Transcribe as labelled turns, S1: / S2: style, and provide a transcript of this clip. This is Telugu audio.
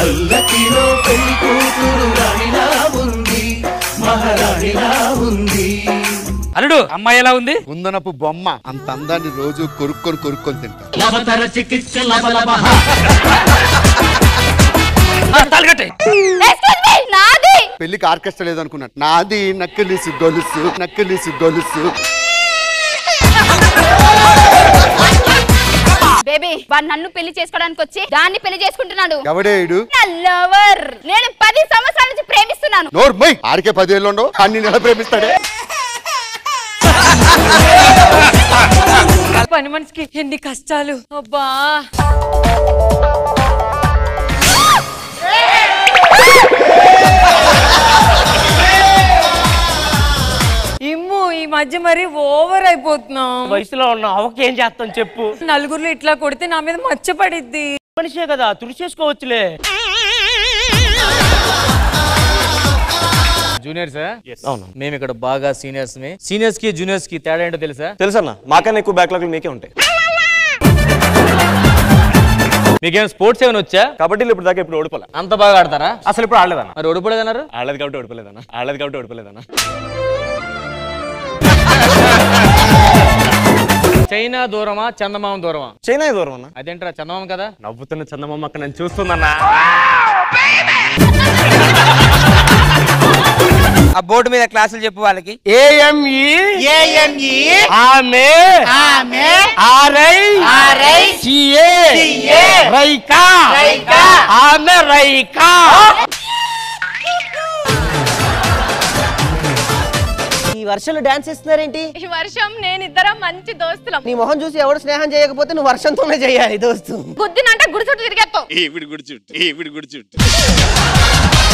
S1: పల్లకిలో పెళ్లి కూతురు రాణిలా ఉంది మహారాణిలా ఉంది
S2: అల్లుడు అమ్మాయి ఎలా ఉంది
S3: కుందనపు బొమ్మ అంత అందాన్ని రోజు కొరుక్కొని కొరుక్కొని తింటా
S1: లవతర చికిత్స లబలబ
S2: తాలిగట్టే
S4: Excuse me, నాది
S3: పెళ్లికి ఆర్కెస్ట్రా లేదనుకున్నాడు నాది నక్కిలీసు గొలుసు నక్కిలీసు గొలుసు
S4: బేబీ వాడు నన్ను పెళ్లి చేసుకోవడానికి వచ్చి దాన్ని పెళ్లి చేసుకుంటున్నాడు
S3: ఎవడేడు
S4: నా లవర్ నేను పది సంవత్సరాల నుంచి ప్రేమిస్తున్నాను
S3: నోర్మై ఆడికే పదేళ్ళు ఉండవు అన్ని నెల ప్రేమిస్తాడే
S5: పని మనిషికి ఎన్ని కష్టాలు అబ్బా ఇమ్ము ఈ మధ్య మరి ఓవర్ అయిపోతున్నాం
S6: వయసులో ఉన్న అవకేం చేస్తాం చెప్పు
S5: నలుగురిలో ఇట్లా కొడితే నా మీద మచ్చ పడిద్ది
S6: మనిషే కదా తుడిచేసుకోవచ్చులే
S2: జూనియర్స్
S7: అవును
S2: మేము ఇక్కడ బాగా సీనియర్స్ సీనియర్స్ కి జూనియర్స్ కి తేడా ఏంటో తెలుసా
S7: తెలుసన్న మాకన్నా ఎక్కువ బ్యాక్లాగ్లు మీకే ఉంటాయి
S2: మీకేం స్పోర్ట్స్ ఏమైనా వచ్చా
S7: కబడ్డీలో ఇప్పుడు దాకా ఇప్పుడు ఓడిపోలే
S2: అంత బాగా ఆడతారా
S7: అసలు ఇప్పుడు ఆడలేదన్న
S2: మరి ఓడిపోలేదన్నారు
S7: ఆడలేదు కాబట్టి ఓడిపోలేదన్న ఆడలేదు కాబట్టి ఓడిపోలేదన్న
S2: చైనా దూరమా చందమామ దూరమా
S7: చైనా దూరం అన్న
S2: అదేంట్రా చందమామ కదా
S7: నవ్వుతున్న చందమామ అక్క నన్ను చూస్తుందన్న
S8: ఆ బోర్డు మీద క్లాసులు చెప్పు వాళ్ళకి
S6: ఏఎంఈ ఏఎంఈ ఆమె ఆమె ఆర్ఐ ఆర్ఐ సిఏ సిఏ రైకా రైకా ఆమె రైకా
S9: ఈ వర్షంలో డాన్స్ ఇస్తున్నారేంటి
S4: ఈ వర్షం నేను ఇద్దరం మంచి దోస్తులం
S9: నీ మొహం చూసి ఎవడు స్నేహం చేయకపోతే నువ్వు వర్షంతోనే చేయాలి దోస్తు
S4: గుద్దినంటే గుడి చుట్టూ తిరిగేస్తావు
S10: ఈవిడి గుడి చుట్టూ ఈవిడి గుడి చుట్టూ